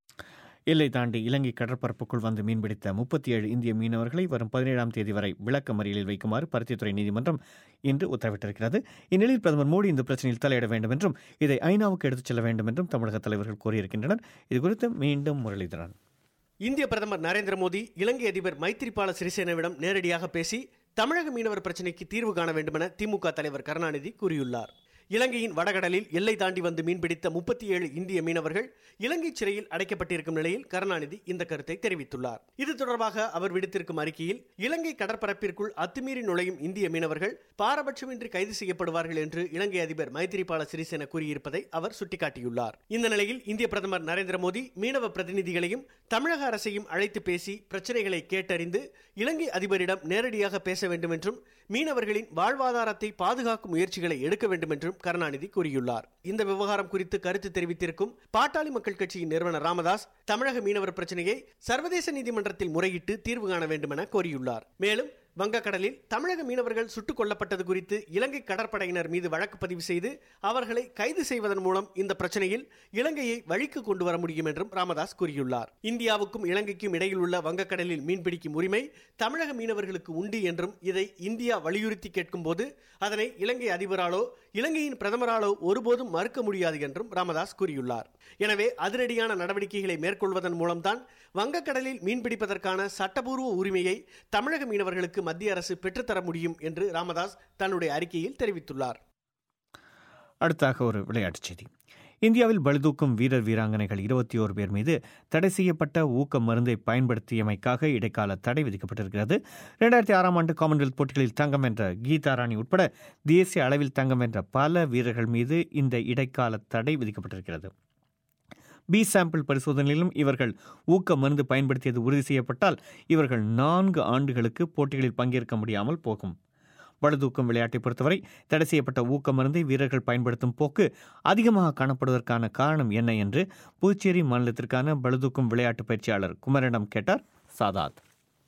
எல்லை தாண்டி இலங்கை கடற்பரப்புக்குள் வந்து மீன்பிடித்த முப்பத்தி ஏழு இந்திய மீனவர்களை வரும் பதினேழாம் தேதி வரை விளக்க மறியலில் வைக்குமாறு பருத்தித்துறை நீதிமன்றம் இன்று உத்தரவிட்டிருக்கிறது இந்நிலையில் பிரதமர் மோடி இந்த பிரச்சனையில் தலையிட வேண்டும் என்றும் இதை ஐநாவுக்கு எடுத்துச் செல்ல வேண்டும் என்றும் தமிழக தலைவர்கள் கோரியிருக்கின்றனர் இதுகுறித்து மீண்டும் முரளிதரன் இந்திய பிரதமர் நரேந்திர மோடி இலங்கை அதிபர் மைத்திரிபால சிறிசேனாவிடம் நேரடியாக பேசி தமிழக மீனவர் பிரச்சினைக்கு தீர்வு காண வேண்டுமென திமுக தலைவர் கருணாநிதி கூறியுள்ளார் இலங்கையின் வடகடலில் எல்லை தாண்டி வந்து மீன்பிடித்த முப்பத்தி ஏழு இந்திய மீனவர்கள் இலங்கை சிறையில் அடைக்கப்பட்டிருக்கும் நிலையில் கருணாநிதி இந்த கருத்தை தெரிவித்துள்ளார் இது தொடர்பாக அவர் விடுத்திருக்கும் அறிக்கையில் இலங்கை கடற்பரப்பிற்குள் அத்துமீறி நுழையும் இந்திய மீனவர்கள் பாரபட்சமின்றி கைது செய்யப்படுவார்கள் என்று இலங்கை அதிபர் மைத்திரிபால சிறிசேன கூறியிருப்பதை அவர் சுட்டிக்காட்டியுள்ளார் இந்த நிலையில் இந்திய பிரதமர் நரேந்திர மோடி மீனவ பிரதிநிதிகளையும் தமிழக அரசையும் அழைத்து பேசி பிரச்சனைகளை கேட்டறிந்து இலங்கை அதிபரிடம் நேரடியாக பேச வேண்டும் என்றும் மீனவர்களின் வாழ்வாதாரத்தை பாதுகாக்கும் முயற்சிகளை எடுக்க வேண்டும் என்றும் கருணாநிதி கூறியுள்ளார் இந்த விவகாரம் குறித்து கருத்து தெரிவித்திருக்கும் பாட்டாளி மக்கள் கட்சியின் நிறுவனர் ராமதாஸ் தமிழக மீனவர் பிரச்சனையை சர்வதேச நீதிமன்றத்தில் முறையிட்டு தீர்வு காண வேண்டும் என கோரியுள்ளார் மேலும் வங்கக்கடலில் தமிழக மீனவர்கள் சுட்டுக் கொல்லப்பட்டது குறித்து இலங்கை கடற்படையினர் மீது வழக்கு பதிவு செய்து அவர்களை கைது செய்வதன் மூலம் இந்த பிரச்சனையில் இலங்கையை வழிக்கு கொண்டு வர முடியும் என்றும் ராமதாஸ் கூறியுள்ளார் இந்தியாவுக்கும் இலங்கைக்கும் இடையில் உள்ள வங்கக்கடலில் மீன்பிடிக்கும் உரிமை தமிழக மீனவர்களுக்கு உண்டு என்றும் இதை இந்தியா வலியுறுத்தி கேட்கும் போது அதனை இலங்கை அதிபராலோ இலங்கையின் பிரதமராலோ ஒருபோதும் மறுக்க முடியாது என்றும் ராமதாஸ் கூறியுள்ளார் எனவே அதிரடியான நடவடிக்கைகளை மேற்கொள்வதன் மூலம்தான் வங்கக்கடலில் மீன்பிடிப்பதற்கான சட்டபூர்வ உரிமையை தமிழக மீனவர்களுக்கு மத்திய அரசு பெற்றுத்தர முடியும் என்று ராமதாஸ் தன்னுடைய அறிக்கையில் தெரிவித்துள்ளார் அடுத்தாக ஒரு விளையாட்டுச் செய்தி இந்தியாவில் பளுதூக்கும் வீரர் வீராங்கனைகள் இருபத்தி ஓரு பேர் மீது தடை செய்யப்பட்ட ஊக்க மருந்தை பயன்படுத்தியமைக்காக இடைக்கால தடை விதிக்கப்பட்டிருக்கிறது இரண்டாயிரத்தி ஆறாம் ஆண்டு காமன்வெல்த் போட்டிகளில் தங்கம் வென்ற கீதா ராணி உட்பட தேசிய அளவில் தங்கம் வென்ற பல வீரர்கள் மீது இந்த இடைக்கால தடை விதிக்கப்பட்டிருக்கிறது பி சாம்பிள் பரிசோதனையிலும் இவர்கள் ஊக்க மருந்து பயன்படுத்தியது உறுதி செய்யப்பட்டால் இவர்கள் நான்கு ஆண்டுகளுக்கு போட்டிகளில் பங்கேற்க முடியாமல் போகும் பளுதூக்கும் விளையாட்டை பொறுத்தவரை தடை செய்யப்பட்ட ஊக்க மருந்தை வீரர்கள் பயன்படுத்தும் போக்கு அதிகமாக காணப்படுவதற்கான காரணம் என்ன என்று புதுச்சேரி மாநிலத்திற்கான பளுதூக்கும் விளையாட்டு பயிற்சியாளர் குமரனிடம் கேட்டார் சாதாத்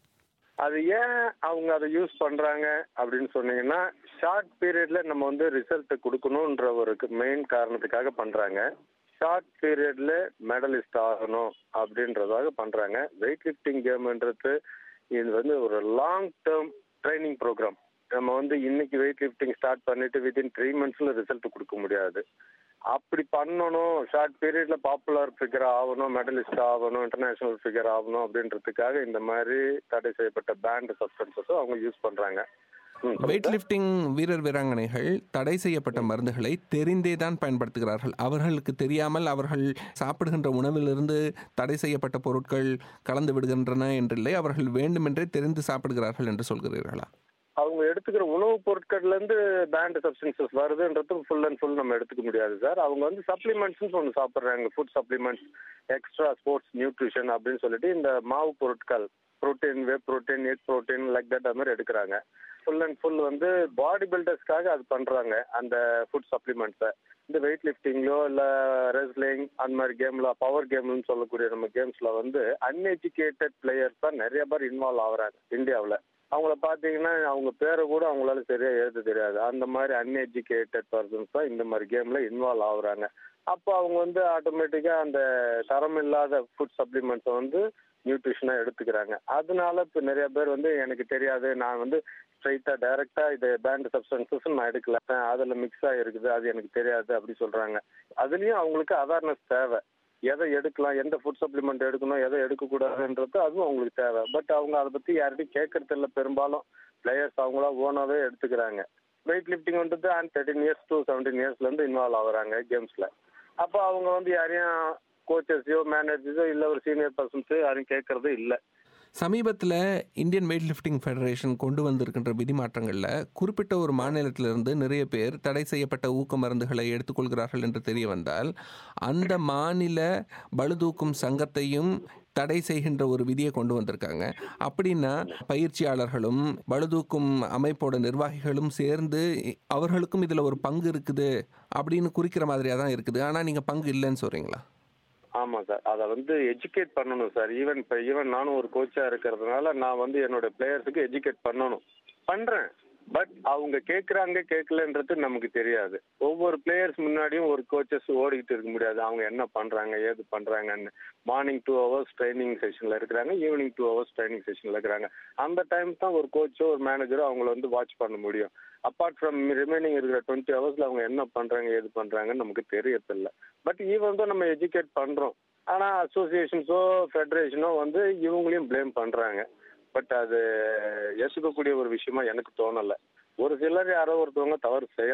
அது ஏன் அவங்க அதை யூஸ் பண்றாங்க அப்படின்னு சொன்னீங்கன்னா ஷார்ட் பீரியட்ல நம்ம வந்து ரிசல்ட் கொடுக்கணுன்ற ஒரு மெயின் காரணத்துக்காக பண்றாங்க ஷார்ட் பீரியட்ல மெடலிஸ்ட் ஆகணும் அப்படின்றதாக பண்றாங்க வெயிட் லிஃப்டிங் கேம்ன்றது இது வந்து ஒரு லாங் டேர்ம் ட்ரைனிங் ப்ரோக்ராம் நம்ம வந்து இன்னைக்கு வெயிட் லிஃப்டிங் ஸ்டார்ட் பண்ணிட்டு வித்தின் த்ரீ மந்த்ஸ்ல ரிசல்ட் கொடுக்க முடியாது அப்படி பண்ணணும் ஷார்ட் பீரியட்ல பாப்புலர் ஃபிகர் ஆகணும் மெடலிஸ்ட் ஆகணும் இன்டர்நேஷனல் ஃபிகர் ஆகணும் அப்படின்றதுக்காக இந்த மாதிரி தடை செய்யப்பட்ட பேண்ட் சப்ஸ்டன்சஸும் அவங்க யூஸ் பண்றாங்க வெயிட் லிஃப்டிங் வீரர் வீராங்கனைகள் தடை செய்யப்பட்ட மருந்துகளை தெரிந்தே தான் பயன்படுத்துகிறார்கள் அவர்களுக்கு தெரியாமல் அவர்கள் சாப்பிடுகின்ற உணவிலிருந்து தடை செய்யப்பட்ட பொருட்கள் கலந்து விடுகின்றன என்றில்லை அவர்கள் வேண்டுமென்றே தெரிந்து சாப்பிடுகிறார்கள் என்று சொல்கிறீர்களா அவங்க எடுத்துக்கிற உணவுப் பொருட்கள்ல இருந்து பேண்ட் சப்ஸ்டன்சஸ் வருதுன்றது ஃபுல் அண்ட் ஃபுல் நம்ம எடுத்துக்க முடியாது சார் அவங்க வந்து சப்ளிமெண்ட்ஸ் ஒன்று சாப்பிட்றாங்க food supplements extra sports nutrition அப்படின்னு சொல்லிட்டு இந்த மாவு பொருட்கள் protein whey protein egg protein like that அது மாதிரி எடுக்கிறாங்க ஃபுல் அண்ட் ஃபுல் வந்து பாடி பில்டர்ஸ்க்காக அது பண்றாங்க அந்த ஃபுட் சப்ளிமெண்ட்ஸை இந்த வெயிட் லிஃப்டிங்லோ இல்ல ரெஸ்லிங் அந்த மாதிரி கேம்ல பவர் கேம்னு சொல்லக்கூடிய நம்ம கேம்ஸ்ல வந்து அன்எஜுகேட்டட் பிளேயர்ஸ் தான் நிறைய பேர் இன்வால்வ் ஆகுறாங்க இந்தியாவில் அவங்கள பார்த்தீங்கன்னா அவங்க பேரை கூட அவங்களால சரியா எழுத தெரியாது அந்த மாதிரி அன்எஜுகேட்டட் பர்சன்ஸ் தான் இந்த மாதிரி கேம்ல இன்வால்வ் ஆகுறாங்க அப்போ அவங்க வந்து ஆட்டோமேட்டிக்கா அந்த தரம் இல்லாத ஃபுட் சப்ளிமெண்ட்ஸை வந்து நியூட்ரிஷனா எடுத்துக்கிறாங்க அதனால இப்போ நிறைய பேர் வந்து எனக்கு தெரியாது நான் வந்து ஸ்ட்ரைட்டா டைரக்டா இது பேண்ட் சப்ஸ்டன்சஸ் நான் எடுக்கல அதுல மிக்ஸ் ஆகிருக்குது அது எனக்கு தெரியாது அப்படி சொல்றாங்க அதுலயும் அவங்களுக்கு அவேர்னஸ் தேவை எதை எடுக்கலாம் எந்த ஃபுட் சப்ளிமெண்ட் எடுக்கணும் எதை எடுக்கக்கூடாதுன்றது அதுவும் அவங்களுக்கு தேவை பட் அவங்க அதை பத்தி யார்கிட்டையும் கேட்கறது இல்லை பெரும்பாலும் பிளேயர்ஸ் அவங்களா ஓனாவே எடுத்துக்கிறாங்க வெயிட் லிஃப்டிங்ன்றது and thirteen years to seventeen இயர்ஸ்ல இருந்து இன்வால்வ் ஆகுறாங்க கேம்ஸ்ல அப்போ அவங்க வந்து யாரையும் கோச்சஸையோ மேனேஜர்ஸோ இல்லை ஒரு சீனியர் பர்சன்ஸோ யாரும் கேட்கறதே இல்லை சமீபத்தில் இந்தியன் வெயிட் லிஃப்டிங் ஃபெடரேஷன் கொண்டு வந்திருக்கின்ற விதிமாற்றங்களில் குறிப்பிட்ட ஒரு மாநிலத்திலிருந்து நிறைய பேர் தடை செய்யப்பட்ட ஊக்க மருந்துகளை எடுத்துக்கொள்கிறார்கள் என்று தெரிய வந்தால் அந்த மாநில பளுதூக்கும் சங்கத்தையும் தடை செய்கின்ற ஒரு விதியை கொண்டு வந்திருக்காங்க அப்படின்னா பயிற்சியாளர்களும் பளுதூக்கும் அமைப்போட நிர்வாகிகளும் சேர்ந்து அவர்களுக்கும் இதில் ஒரு பங்கு இருக்குது அப்படின்னு குறிக்கிற மாதிரியாக தான் இருக்குது ஆனால் நீங்கள் பங்கு இல்லைன்னு சொல்கிறீங்களா ஆமா சார் அதை வந்து எஜுகேட் பண்ணணும் சார் ஈவன் இப்போ ஈவன் நானும் ஒரு கோச்சா இருக்கிறதுனால நான் வந்து என்னோட பிளேயர்ஸுக்கு எஜுகேட் பண்ணணும் பண்றேன் பட் அவங்க கேட்குறாங்க கேட்கலன்றது நமக்கு தெரியாது ஒவ்வொரு பிளேயர்ஸ் முன்னாடியும் ஒரு கோச்சஸ் ஓடிக்கிட்டு இருக்க முடியாது அவங்க என்ன பண்றாங்க ஏது பண்றாங்கன்னு மார்னிங் டூ ஹவர்ஸ் ட்ரைனிங் செஷன்ல இருக்கிறாங்க ஈவினிங் டூ ஹவர்ஸ் ட்ரைனிங் செஷன்ல இருக்கிறாங்க அந்த டைம் தான் ஒரு கோச்சோ ஒரு மேனேஜரோ அவங்கள வந்து வாட்ச் பண்ண முடியும் அப்பார்ட் ஃப்ரம் ரிமைனிங் இருக்கிற டுவெண்ட்டி ஹவர்ஸ்ல அவங்க என்ன பண்றாங்க ஏது பண்றாங்கன்னு நமக்கு தெரியறதில்ல பட் ஈவன் தான் நம்ம எஜுகேட் பண்றோம் ஆனா அசோசியேஷன்ஸோ ஃபெடரேஷனோ வந்து இவங்களையும் ப்ளேம் பண்றாங்க பட் அது ஏற்றுக்கக்கூடிய ஒரு விஷயமா எனக்கு தோணல ஒரு சிலர் யாரோ ஒருத்தவங்க தவறு செய்யலாம்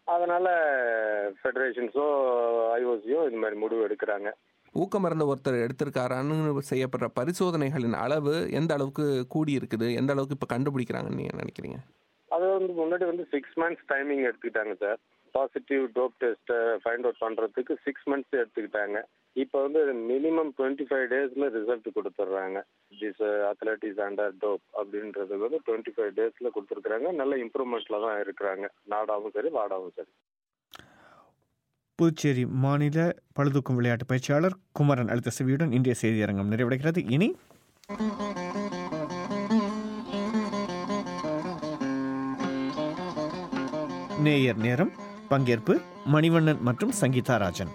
அதனால ஃபெடரேஷன்ஸோ ஐஓசியோ இந்த மாதிரி முடிவு எடுக்கிறாங்க ஊக்க மருந்து ஒருத்தர் எடுத்திருக்காரான்னு செய்யப்படுற பரிசோதனைகளின் அளவு எந்த அளவுக்கு கூடி இருக்குது எந்த அளவுக்கு இப்போ கண்டுபிடிக்கிறாங்கன்னு நீங்கள் நினைக்கிறீங்க அது வந்து முன்னாடி வந்து சிக்ஸ் மந்த்ஸ் டைமிங் எடுத்துக்கிட்டாங்க சார் பாசிட்டிவ் டோப் டெஸ்ட்டை ஃபைண்ட் அவுட் பண்ணுறதுக்கு சிக்ஸ் மந்த்ஸ் எடுத்துக்கிட்டாங்க இப்போ வந்து மினிமம் டுவெண்ட்டி ஃபைவ் டேஸில் ரிசல்ட் கொடுத்துட்றாங்க திஸ் அத்லட்டிஸ் அண்டர் டோப் அப்படின்றது வந்து டுவெண்ட்டி ஃபைவ் டேஸில் கொடுத்துருக்குறாங்க நல்ல இம்ப்ரூவ்மெண்ட்டில் தான் இருக்கிறாங்க நாடாவும் சரி வாடாவும் சரி புதுச்சேரி மாநில பழுதூக்கும் விளையாட்டு பயிற்சியாளர் குமரன் அளித்த செவியுடன் இன்றைய செய்தியரங்கம் நிறைவடைகிறது இனி நேயர் நேரம் பங்கேற்பு மணிவண்ணன் மற்றும் சங்கீதா ராஜன்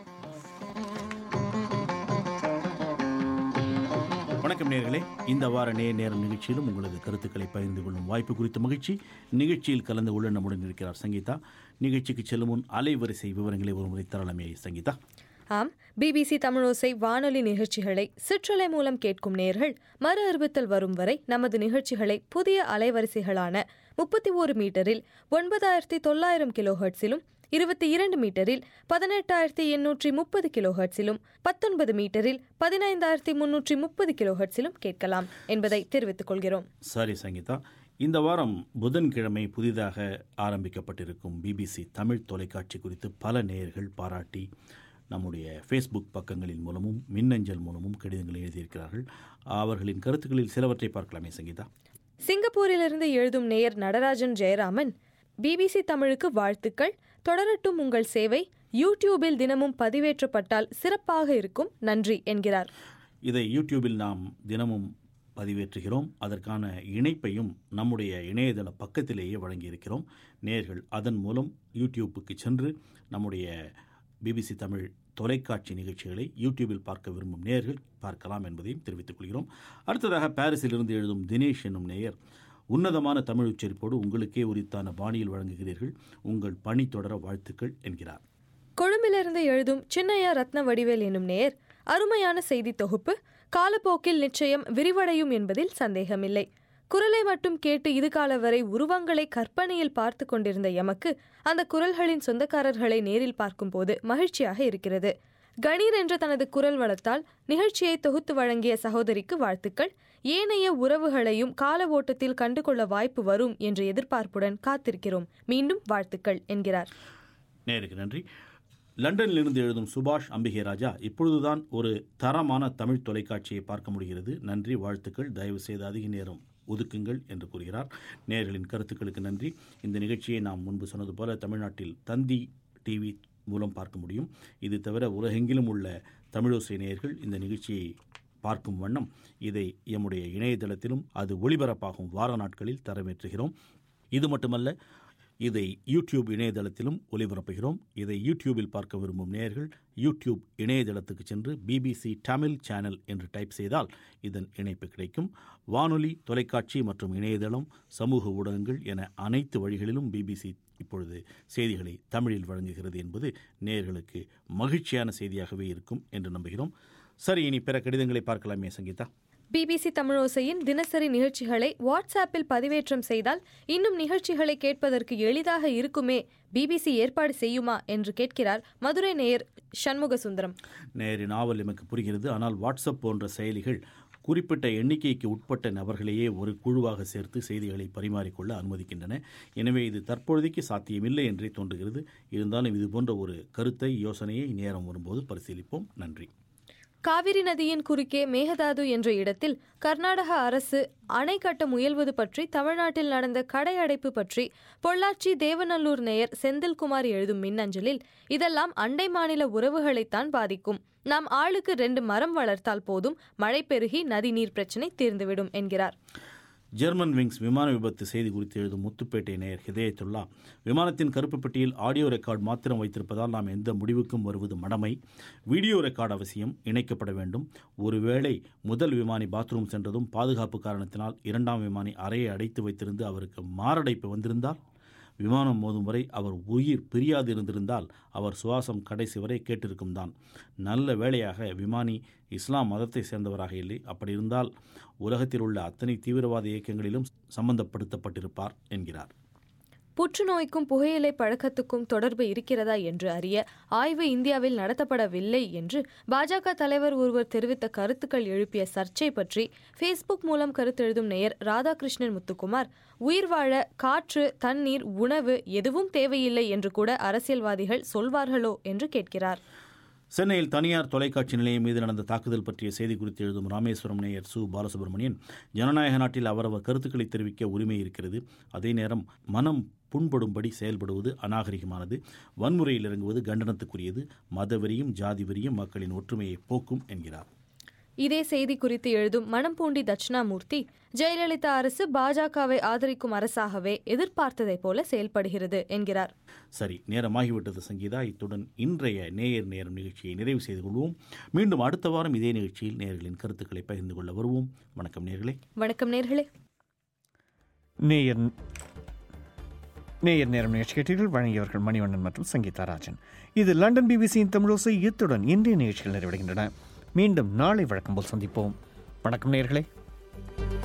வணக்கம் நேர்களே இந்த வார நேர் நேரம் நிகழ்ச்சியிலும் உங்களது கருத்துக்களை பகிர்ந்து கொள்ளும் வாய்ப்பு குறித்த மகிழ்ச்சி நிகழ்ச்சியில் கலந்து கொள்ள நம்முடன் இருக்கிறார் சங்கீதா நிகழ்ச்சிக்கு செல்லும் முன் அலைவரிசை விவரங்களை ஒருமுறை தரலாமே சங்கீதா ஆம் பிபிசி தமிழோசை வானொலி நிகழ்ச்சிகளை சிற்றலை மூலம் கேட்கும் நேர்கள் மறு அறிவித்தல் வரும் வரை நமது நிகழ்ச்சிகளை புதிய அலைவரிசைகளான முப்பத்தி ஓரு மீட்டரில் ஒன்பதாயிரத்தி தொள்ளாயிரம் கிலோ ஹெர்ட்ஸிலும் இருபத்தி இரண்டு மீட்டரில் பதினெட்டாயிரத்தி எண்ணூற்றி முப்பது கிலோ ஹெர்ட்ஸிலும் பத்தொன்பது மீட்டரில் பதினைந்தாயிரத்தி முன்னூற்றி முப்பது கிலோ ஹெர்ட்ஸிலும் கேட்கலாம் என்பதை தெரிவித்துக் கொள்கிறோம் சரி சங்கீதா இந்த வாரம் புதன்கிழமை புதிதாக ஆரம்பிக்கப்பட்டிருக்கும் பிபிசி தமிழ் தொலைக்காட்சி குறித்து பல நேயர்கள் பாராட்டி நம்முடைய ஃபேஸ்புக் பக்கங்களின் மூலமும் மின்னஞ்சல் மூலமும் கடிதங்களை எழுதியிருக்கிறார்கள் அவர்களின் கருத்துக்களில் சிலவற்றை பார்க்கலாமே சங்கீதா சிங்கப்பூரிலிருந்து எழுதும் நேயர் நடராஜன் ஜெயராமன் பிபிசி தமிழுக்கு வாழ்த்துக்கள் தொடரட்டும் உங்கள் சேவை யூடியூபில் தினமும் பதிவேற்றப்பட்டால் சிறப்பாக இருக்கும் நன்றி என்கிறார் இதை யூடியூபில் நாம் தினமும் பதிவேற்றுகிறோம் அதற்கான இணைப்பையும் நம்முடைய இணையதள பக்கத்திலேயே வழங்கியிருக்கிறோம் நேர்கள் அதன் மூலம் யூடியூப்புக்கு சென்று நம்முடைய பிபிசி தமிழ் தொலைக்காட்சி நிகழ்ச்சிகளை யூடியூபில் பார்க்க விரும்பும் நேயர்கள் பார்க்கலாம் என்பதையும் தெரிவித்துக் கொள்கிறோம் அடுத்ததாக பாரிஸிலிருந்து எழுதும் தினேஷ் என்னும் நேயர் உன்னதமான தமிழ் உச்சரிப்போடு உங்களுக்கே உரித்தான பாணியில் வழங்குகிறீர்கள் உங்கள் பணி தொடர வாழ்த்துக்கள் என்கிறார் கொழும்பிலிருந்து எழுதும் சின்னையா ரத்ன வடிவேல் என்னும் நேர் அருமையான செய்தி தொகுப்பு காலப்போக்கில் நிச்சயம் விரிவடையும் என்பதில் சந்தேகமில்லை குரலை மட்டும் கேட்டு இதுகால வரை உருவங்களை கற்பனையில் பார்த்து கொண்டிருந்த எமக்கு அந்த குரல்களின் சொந்தக்காரர்களை நேரில் பார்க்கும்போது மகிழ்ச்சியாக இருக்கிறது கணீர் என்ற தனது குரல் வளத்தால் நிகழ்ச்சியை தொகுத்து வழங்கிய சகோதரிக்கு வாழ்த்துக்கள் ஏனைய உறவுகளையும் கால ஓட்டத்தில் கண்டுகொள்ள வாய்ப்பு வரும் என்ற எதிர்பார்ப்புடன் காத்திருக்கிறோம் மீண்டும் வாழ்த்துக்கள் என்கிறார் நேருக்கு நன்றி லண்டனிலிருந்து எழுதும் சுபாஷ் அம்பிகை ராஜா இப்பொழுதுதான் ஒரு தரமான தமிழ் தொலைக்காட்சியை பார்க்க முடிகிறது நன்றி வாழ்த்துக்கள் தயவு செய்து அதிக நேரம் ஒதுக்குங்கள் என்று கூறுகிறார் நேயர்களின் கருத்துக்களுக்கு நன்றி இந்த நிகழ்ச்சியை நாம் முன்பு சொன்னது போல தமிழ்நாட்டில் தந்தி டிவி மூலம் பார்க்க முடியும் இது தவிர உலகெங்கிலும் உள்ள தமிழோசை நேயர்கள் இந்த நிகழ்ச்சியை பார்க்கும் வண்ணம் இதை எம்முடைய இணையதளத்திலும் அது ஒளிபரப்பாகும் வார நாட்களில் தரவேற்றுகிறோம் இது மட்டுமல்ல இதை யூடியூப் இணையதளத்திலும் ஒளிபரப்புகிறோம் இதை யூடியூபில் பார்க்க விரும்பும் நேயர்கள் யூடியூப் இணையதளத்துக்கு சென்று பிபிசி தமிழ் சேனல் என்று டைப் செய்தால் இதன் இணைப்பு கிடைக்கும் வானொலி தொலைக்காட்சி மற்றும் இணையதளம் சமூக ஊடகங்கள் என அனைத்து வழிகளிலும் பிபிசி இப்பொழுது செய்திகளை தமிழில் வழங்குகிறது என்பது நேயர்களுக்கு மகிழ்ச்சியான செய்தியாகவே இருக்கும் என்று நம்புகிறோம் சரி இனி பிற கடிதங்களை பார்க்கலாமே சங்கீதா பிபிசி தமிழோசையின் தினசரி நிகழ்ச்சிகளை வாட்ஸ்ஆப்பில் பதிவேற்றம் செய்தால் இன்னும் நிகழ்ச்சிகளை கேட்பதற்கு எளிதாக இருக்குமே பிபிசி ஏற்பாடு செய்யுமா என்று கேட்கிறார் மதுரை நேயர் சண்முக சுந்தரம் நேரி நாவல் எமக்கு புரிகிறது ஆனால் வாட்ஸ்அப் போன்ற செயலிகள் குறிப்பிட்ட எண்ணிக்கைக்கு உட்பட்ட நபர்களையே ஒரு குழுவாக சேர்த்து செய்திகளை பரிமாறிக்கொள்ள அனுமதிக்கின்றன எனவே இது தற்பொழுதைக்கு சாத்தியமில்லை என்றே தோன்றுகிறது இருந்தாலும் இது போன்ற ஒரு கருத்தை யோசனையை நேரம் வரும்போது பரிசீலிப்போம் நன்றி காவிரி நதியின் குறுக்கே மேகதாது என்ற இடத்தில் கர்நாடக அரசு அணை கட்ட முயல்வது பற்றி தமிழ்நாட்டில் நடந்த கடை அடைப்பு பற்றி பொள்ளாச்சி தேவநல்லூர் நேயர் செந்தில்குமார் எழுதும் மின்னஞ்சலில் இதெல்லாம் அண்டை மாநில உறவுகளைத்தான் பாதிக்கும் நாம் ஆளுக்கு ரெண்டு மரம் வளர்த்தால் போதும் மழை பெருகி நதி நீர் பிரச்சினை தீர்ந்துவிடும் என்கிறார் ஜெர்மன் விங்ஸ் விமான விபத்து செய்தி குறித்து எழுதும் முத்துப்பேட்டை நேயர் ஹிதயத்துல்லா விமானத்தின் கருப்பு பெட்டியில் ஆடியோ ரெக்கார்டு மாத்திரம் வைத்திருப்பதால் நாம் எந்த முடிவுக்கும் வருவது மடமை வீடியோ ரெக்கார்டு அவசியம் இணைக்கப்பட வேண்டும் ஒருவேளை முதல் விமானி பாத்ரூம் சென்றதும் பாதுகாப்பு காரணத்தினால் இரண்டாம் விமானி அறையை அடைத்து வைத்திருந்து அவருக்கு மாரடைப்பு வந்திருந்தால் விமானம் மோதும் வரை அவர் உயிர் பிரியாது இருந்திருந்தால் அவர் சுவாசம் கடைசி வரை கேட்டிருக்கும் தான் நல்ல வேளையாக விமானி இஸ்லாம் மதத்தை சேர்ந்தவராக இல்லை அப்படி இருந்தால் உலகத்தில் உள்ள அத்தனை தீவிரவாத இயக்கங்களிலும் சம்பந்தப்படுத்தப்பட்டிருப்பார் என்கிறார் புற்றுநோய்க்கும் புகையிலை பழக்கத்துக்கும் தொடர்பு இருக்கிறதா என்று அறிய ஆய்வு இந்தியாவில் நடத்தப்படவில்லை என்று பாஜக தலைவர் ஒருவர் தெரிவித்த கருத்துக்கள் எழுப்பிய சர்ச்சை பற்றி ஃபேஸ்புக் மூலம் கருத்தெழுதும் நேயர் ராதாகிருஷ்ணன் முத்துக்குமார் உயிர் வாழ காற்று தண்ணீர் உணவு எதுவும் தேவையில்லை என்று கூட அரசியல்வாதிகள் சொல்வார்களோ என்று கேட்கிறார் சென்னையில் தனியார் தொலைக்காட்சி நிலையம் மீது நடந்த தாக்குதல் பற்றிய செய்தி குறித்து எழுதும் ராமேஸ்வரம் நேயர் சு பாலசுப்ரமணியன் ஜனநாயக நாட்டில் அவரவர் கருத்துக்களை தெரிவிக்க உரிமை இருக்கிறது அதே நேரம் மனம் புண்படும்படி செயல்படுவது அநாகரிகமானது வன்முறையில் இறங்குவது கண்டனத்துக்குரியது மதவெறியும் ஜாதி வெறியும் மக்களின் ஒற்றுமையை போக்கும் என்கிறார் இதே செய்தி குறித்து எழுதும் மணம்பூண்டி தட்சிணாமூர்த்தி ஜெயலலிதா அரசு பாஜகவை ஆதரிக்கும் அரசாகவே எதிர்பார்த்ததைப் போல செயல்படுகிறது என்கிறார் சரி நேரமாகிவிட்டது சங்கீதா இத்துடன் இன்றைய நேயர் நேரம் நிகழ்ச்சியை நிறைவு செய்து கொள்வோம் மீண்டும் அடுத்த வாரம் இதே நிகழ்ச்சியில் நேயர்களின் கருத்துக்களை பகிர்ந்து கொள்ள வருவோம் வணக்கம் நேர்களே வணக்கம் நேர்களே நேயர் நேயர் நேரம் நிகழ்ச்சி கேட்டீர்கள் வழங்கியவர்கள் மணிவண்ணன் மற்றும் சங்கீதா ராஜன் இது லண்டன் பிபிசியின் தமிழோசை இத்துடன் இன்றைய நிகழ்ச்சிகள் நிறைவடைகின்றன மீண்டும் நாளை வழக்கம் போல் சந்திப்போம் வணக்கம் நேர்களே